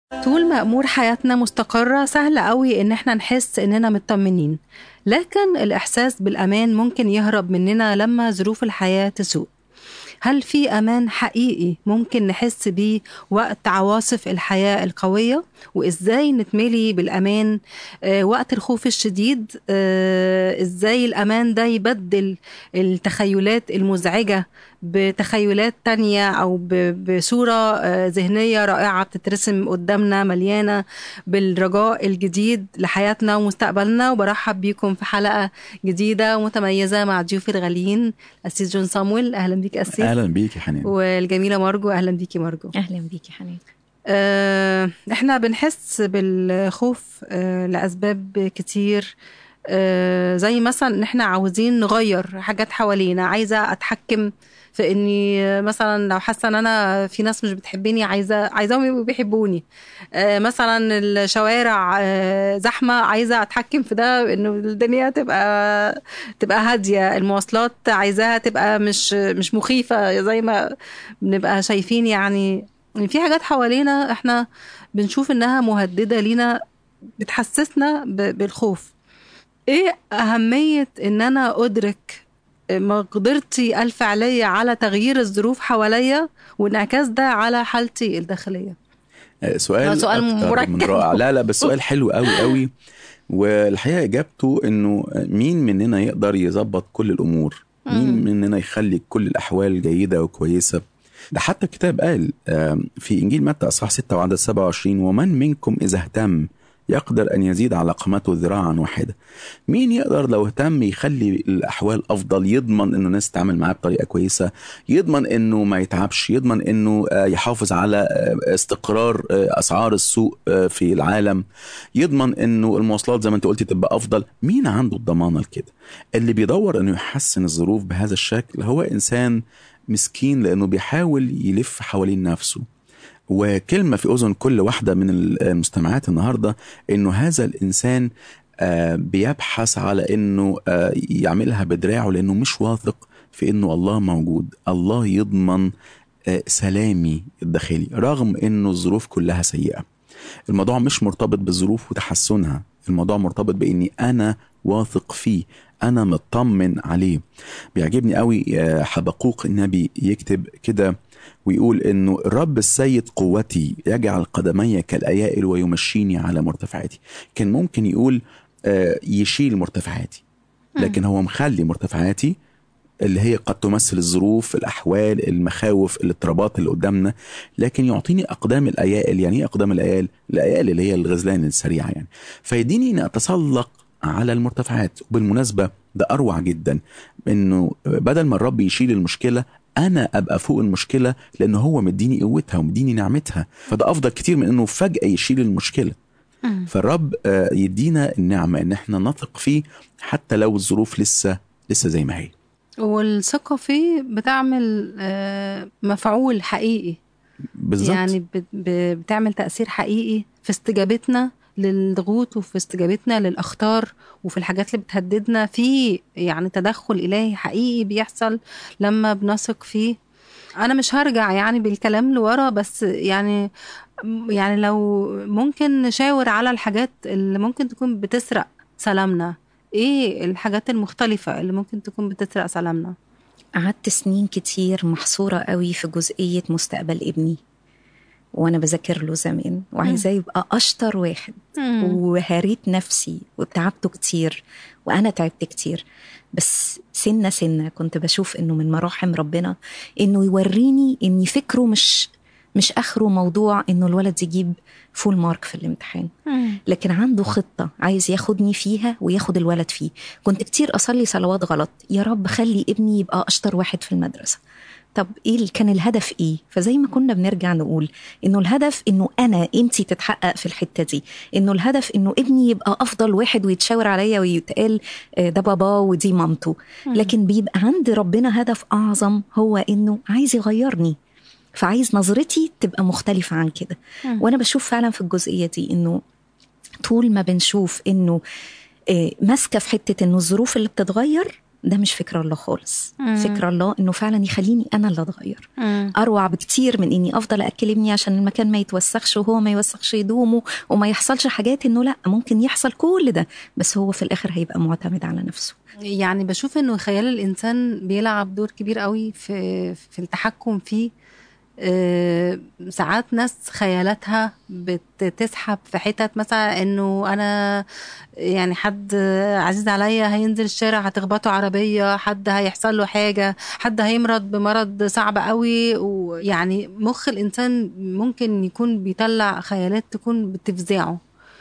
طول ما امور حياتنا مستقره سهل قوي ان احنا نحس اننا مطمنين لكن الاحساس بالامان ممكن يهرب مننا لما ظروف الحياه تسوء هل في امان حقيقي ممكن نحس بيه وقت عواصف الحياه القويه وازاي نتملي بالامان آه، وقت الخوف الشديد آه، ازاي الامان ده يبدل التخيلات المزعجه بتخيلات تانية أو بصورة آه، ذهنية رائعة بتترسم قدامنا مليانة بالرجاء الجديد لحياتنا ومستقبلنا وبرحب بيكم في حلقة جديدة ومتميزة مع ضيوفي الغاليين أسيس جون صامويل أهلا بيك أسيس أهلا بيك يا حنان والجميلة مارجو أهلا بيكي مارجو أهلا بيك يا حنان آه، احنا بنحس بالخوف آه، لأسباب كتير آه، زي مثلا ان احنا عاوزين نغير حاجات حوالينا عايزه اتحكم في اني مثلا لو حاسه ان انا في ناس مش بتحبني عايزه عايزاهم يبقوا بيحبوني مثلا الشوارع زحمه عايزه اتحكم في ده انه الدنيا تبقى تبقى هاديه المواصلات عايزاها تبقى مش مش مخيفه زي ما بنبقى شايفين يعني في حاجات حوالينا احنا بنشوف انها مهدده لينا بتحسسنا بالخوف ايه اهميه ان انا ادرك مقدرتي الفعليه على تغيير الظروف حواليا وانعكاس ده على حالتي الداخليه آه، سؤال سؤال مركب من رائع لا لا بس سؤال حلو قوي قوي والحقيقه اجابته انه مين مننا يقدر يظبط كل الامور مين مننا يخلي كل الاحوال جيده وكويسه ده حتى الكتاب قال في انجيل متى اصحاح 6 وعدد 27 ومن منكم اذا اهتم يقدر أن يزيد على قامته ذراعا واحدة مين يقدر لو اهتم يخلي الأحوال أفضل يضمن أنه الناس تتعامل معاه بطريقة كويسة يضمن أنه ما يتعبش يضمن أنه آه، يحافظ على آه، استقرار آه، أسعار السوق في العالم يضمن أنه المواصلات زي ما أنت قلتي تبقى أفضل مين عنده الضمانة لكده اللي بيدور أنه يحسن الظروف بهذا الشكل هو إنسان مسكين لأنه بيحاول يلف حوالين نفسه وكلمة في أذن كل واحدة من المستمعات النهاردة إنه هذا الإنسان آه، بيبحث على إنه آه، يعملها بدراعه لأنه مش واثق في إنه الله موجود الله يضمن آه، سلامي الداخلي رغم إنه الظروف كلها سيئة الموضوع مش مرتبط بالظروف وتحسنها الموضوع مرتبط بإني أنا واثق فيه أنا مطمن عليه بيعجبني قوي حبقوق النبي يكتب كده ويقول انه الرب السيد قوتي يجعل قدمي كالايائل ويمشيني على مرتفعاتي كان ممكن يقول آه، يشيل مرتفعاتي لكن هو مخلي مرتفعاتي اللي هي قد تمثل الظروف الاحوال المخاوف الاضطرابات اللي قدامنا لكن يعطيني اقدام الايائل يعني ايه اقدام الايائل الايائل اللي هي الغزلان السريعه يعني فيديني ان اتسلق على المرتفعات وبالمناسبه ده اروع جدا انه بدل ما الرب يشيل المشكله انا ابقى فوق المشكله لان هو مديني قوتها ومديني نعمتها فده افضل كتير من انه فجاه يشيل المشكله فالرب آه، يدينا النعمه ان احنا نثق فيه حتى لو الظروف لسه لسه زي ما هي والثقه فيه بتعمل آه، مفعول حقيقي بالظبط يعني بتعمل تاثير حقيقي في استجابتنا للضغوط وفي استجابتنا للاخطار وفي الحاجات اللي بتهددنا في يعني تدخل الهي حقيقي بيحصل لما بنثق فيه انا مش هرجع يعني بالكلام لورا بس يعني يعني لو ممكن نشاور على الحاجات اللي ممكن تكون بتسرق سلامنا ايه الحاجات المختلفة اللي ممكن تكون بتسرق سلامنا قعدت سنين كتير محصورة قوي في جزئية مستقبل ابني وانا بذاكر له زمان وعايزاه يبقى اشطر واحد وهريت نفسي وتعبته كتير وانا تعبت كتير بس سنة سنة كنت بشوف انه من مراحم ربنا انه يوريني اني فكره مش مش اخره موضوع انه الولد يجيب فول مارك في الامتحان لكن عنده خطه عايز ياخدني فيها وياخد الولد فيه كنت كتير اصلي صلوات غلط يا رب خلي ابني يبقى اشطر واحد في المدرسه طب ايه كان الهدف ايه فزي ما كنا بنرجع نقول انه الهدف انه انا انت تتحقق في الحته دي انه الهدف انه ابني يبقى افضل واحد ويتشاور عليا ويتقال آه، ده بابا ودي مامته لكن بيبقى عند ربنا هدف اعظم هو انه عايز يغيرني فعايز نظرتي تبقى مختلفه عن كده وانا بشوف فعلا في الجزئيه دي انه طول ما بنشوف انه آه، ماسكه في حته انه الظروف اللي بتتغير ده مش فكر الله خالص مم. فكر الله انه فعلا يخليني انا اللي اتغير مم. اروع بكتير من اني افضل اكل ابني عشان المكان ما يتوسخش وهو ما يوسخش هدومه وما يحصلش حاجات انه لا ممكن يحصل كل ده بس هو في الاخر هيبقى معتمد على نفسه يعني بشوف انه خيال الانسان بيلعب دور كبير قوي في في التحكم فيه أه ساعات ناس خيالاتها بتسحب في حتت مثلا انه انا يعني حد عزيز عليا هينزل الشارع هتخبطه عربيه حد هيحصل له حاجه حد هيمرض بمرض صعب قوي ويعني مخ الانسان ممكن يكون بيطلع خيالات تكون بتفزعه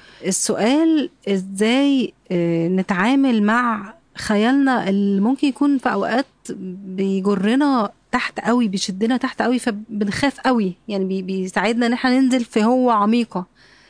السؤال ازاي نتعامل مع خيالنا اللي ممكن يكون في اوقات بيجرنا تحت قوي بيشدنا تحت قوي فبنخاف قوي يعني بيساعدنا ان احنا ننزل في هو عميقه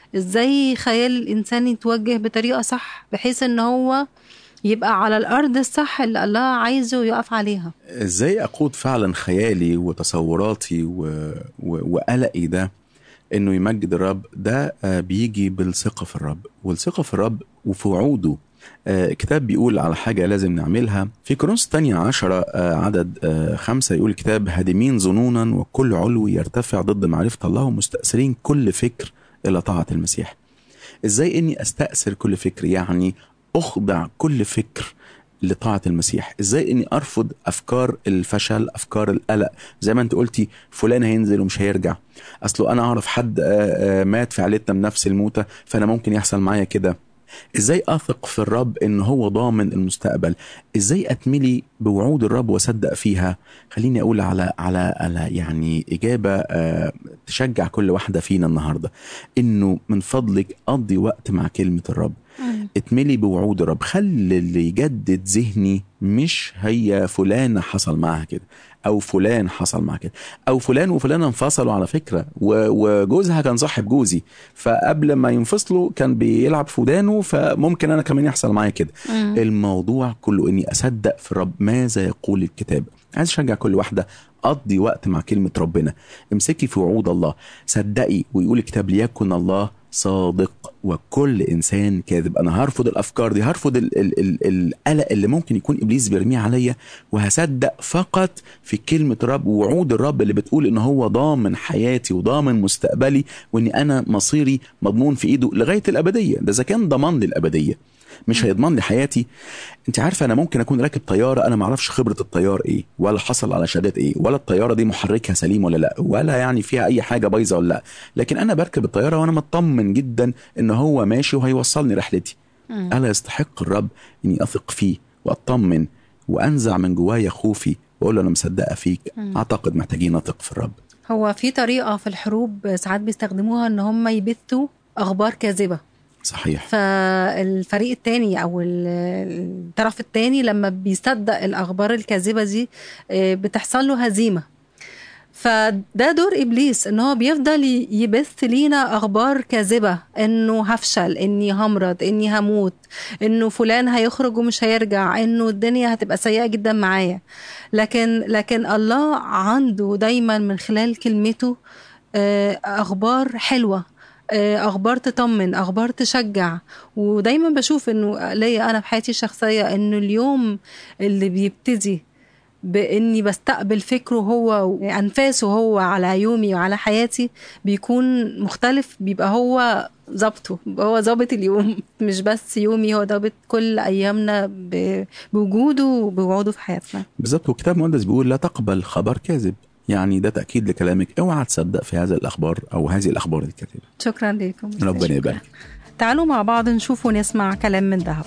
ازاي خيال الانسان يتوجه بطريقه صح بحيث ان هو يبقى على الارض الصح اللي الله عايزه يقف عليها ازاي اقود فعلا خيالي وتصوراتي و... و... وقلقي ده انه يمجد الرب ده بيجي بالثقه في الرب والثقه في الرب وفي وعوده آه كتاب بيقول على حاجة لازم نعملها في كورنثوس الثانية عشرة آه عدد آه خمسة يقول الكتاب هادمين ظنونا وكل علو يرتفع ضد معرفة الله ومستأثرين كل فكر إلى طاعة المسيح إزاي إني أستأثر كل فكر يعني أخضع كل فكر لطاعة المسيح ازاي اني ارفض افكار الفشل افكار القلق زي ما انت قلتي فلان هينزل ومش هيرجع اصله انا اعرف حد مات في عيلتنا بنفس الموتة فانا ممكن يحصل معايا كده ازاي اثق في الرب ان هو ضامن المستقبل ازاي اتملي بوعود الرب واصدق فيها خليني اقول على على على يعني اجابه أه تشجع كل واحده فينا النهارده انه من فضلك قضي وقت مع كلمه الرب اتملي بوعود الرب خلي اللي يجدد ذهني مش هي فلانة حصل معاها كده او فلان حصل معاها كده او فلان وفلانة انفصلوا على فكرة وجوزها كان صاحب جوزي فقبل ما ينفصلوا كان بيلعب في ودانه فممكن انا كمان يحصل معايا كده الموضوع كله اني اصدق في الرب ماذا يقول الكتاب عايز اشجع كل واحده قضي وقت مع كلمه ربنا امسكي في وعود الله صدقي ويقول الكتاب ليكن الله صادق وكل انسان كاذب انا هرفض الافكار دي هرفض ال ال ال القلق اللي ممكن يكون ابليس بيرميه عليا وهصدق فقط في كلمه رب ووعود الرب اللي بتقول ان هو ضامن حياتي وضامن مستقبلي وان انا مصيري مضمون في ايده لغايه الابديه ده اذا كان ضمان لي الابديه مش هيضمن لي حياتي انت عارفه انا ممكن اكون راكب طياره انا ما اعرفش خبره الطيار ايه ولا حصل على شهادات ايه ولا الطياره دي محركها سليم ولا لا ولا يعني فيها اي حاجه بايظه ولا لا لكن انا بركب الطياره وانا مطمن جدا ان هو ماشي وهيوصلني رحلتي م. الا يستحق الرب اني اثق فيه واطمن وانزع من جوايا خوفي واقول له انا مصدقه فيك م. اعتقد محتاجين نثق في الرب هو في طريقه في الحروب ساعات بيستخدموها ان هم يبثوا اخبار كاذبه صحيح فالفريق التاني او الطرف التاني لما بيصدق الاخبار الكاذبه دي بتحصل له هزيمه فده دور ابليس ان هو بيفضل يبث لينا اخبار كاذبه انه هفشل اني همرض اني هموت انه فلان هيخرج ومش هيرجع انه الدنيا هتبقى سيئه جدا معايا لكن لكن الله عنده دايما من خلال كلمته اخبار حلوه اخبار تطمن اخبار تشجع ودايما بشوف انه ليا انا في حياتي الشخصيه انه اليوم اللي بيبتدي باني بستقبل فكره هو انفاسه هو على يومي وعلى حياتي بيكون مختلف بيبقى هو ظبطه هو ظابط اليوم مش بس يومي هو ظابط كل ايامنا بوجوده وبوعوده في حياتنا بالظبط والكتاب المقدس بيقول لا تقبل خبر كاذب يعني ده تاكيد لكلامك اوعى تصدق في هذا الاخبار او هذه الاخبار الكاذبه شكرا لكم ربنا يبارك تعالوا مع بعض نشوف ونسمع كلام من ذهب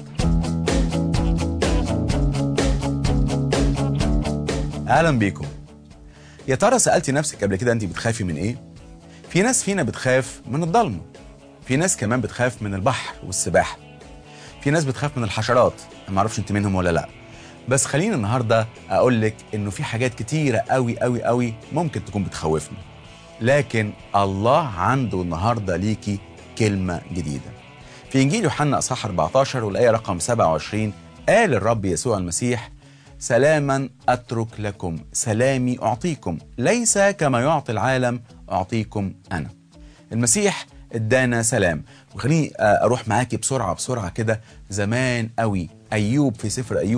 اهلا بيكم يا ترى سالتي نفسك قبل كده انت بتخافي من ايه في ناس فينا بتخاف من الضلمه في ناس كمان بتخاف من البحر والسباحه في ناس بتخاف من الحشرات ما اعرفش انت منهم ولا لا بس خليني النهارده اقول لك انه في حاجات كتيره قوي قوي قوي ممكن تكون بتخوفنا لكن الله عنده النهارده ليكي كلمه جديده في انجيل يوحنا اصحاح 14 والايه رقم 27 قال الرب يسوع المسيح سلاما اترك لكم سلامي اعطيكم ليس كما يعطي العالم اعطيكم انا المسيح ادانا سلام وخليني اروح معاكي بسرعه بسرعه كده زمان قوي ايوب في سفر ايوب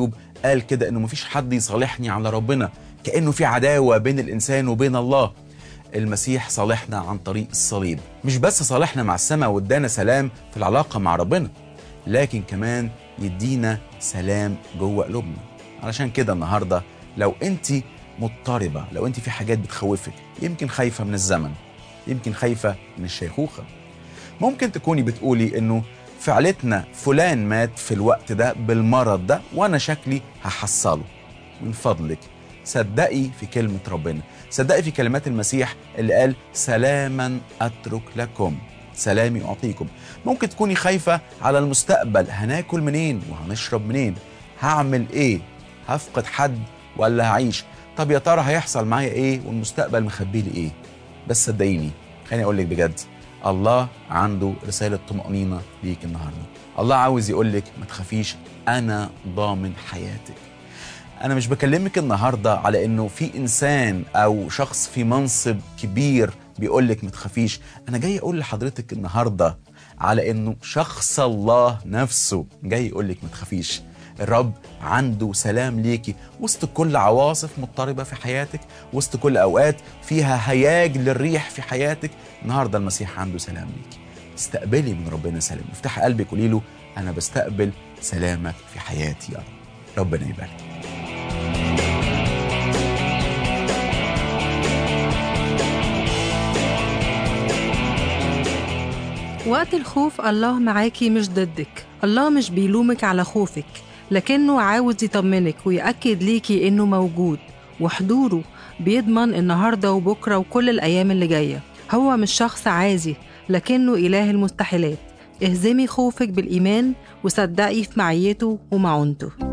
قال كده انه مفيش حد يصالحني على ربنا كانه في عداوه بين الانسان وبين الله المسيح صالحنا عن طريق الصليب مش بس صالحنا مع السماء وادانا سلام في العلاقه مع ربنا لكن كمان يدينا سلام جوه قلوبنا علشان كده النهارده لو انت مضطربه لو انت في حاجات بتخوفك يمكن خايفه من الزمن يمكن خايفه من الشيخوخه ممكن تكوني بتقولي انه في عيلتنا فلان مات في الوقت ده بالمرض ده وانا شكلي هحصله من فضلك صدقي في كلمة ربنا صدقي في كلمات المسيح اللي قال سلاما أترك لكم سلامي أعطيكم ممكن تكوني خايفة على المستقبل هناكل منين وهنشرب منين هعمل ايه هفقد حد ولا هعيش طب يا ترى هيحصل معايا ايه والمستقبل مخبي لي ايه بس صدقيني خليني اقول لك بجد الله عنده رسالة طمأنينة ليك النهاردة الله عاوز يقول لك ما تخافيش أنا ضامن حياتك أنا مش بكلمك النهاردة على إنه في إنسان أو شخص في منصب كبير بيقول لك ما تخافيش أنا جاي أقول لحضرتك النهاردة على إنه شخص الله نفسه جاي يقول لك ما تخافيش الرب عنده سلام ليكي وسط كل عواصف مضطربة في حياتك وسط كل أوقات فيها هياج للريح في حياتك النهاردة المسيح عنده سلام ليكي استقبلي من ربنا سلام افتحي قلبك قولي له أنا بستقبل سلامك في حياتي يا رب ربنا يبارك وقت الخوف الله معاكي مش ضدك الله مش بيلومك على خوفك لكنه عاوز يطمنك ويأكد ليكي إنه موجود وحضوره بيضمن النهاردة وبكرة وكل الأيام اللي جاية هو مش شخص عازي لكنه إله المستحيلات اهزمي خوفك بالإيمان وصدقي في معيته ومعونته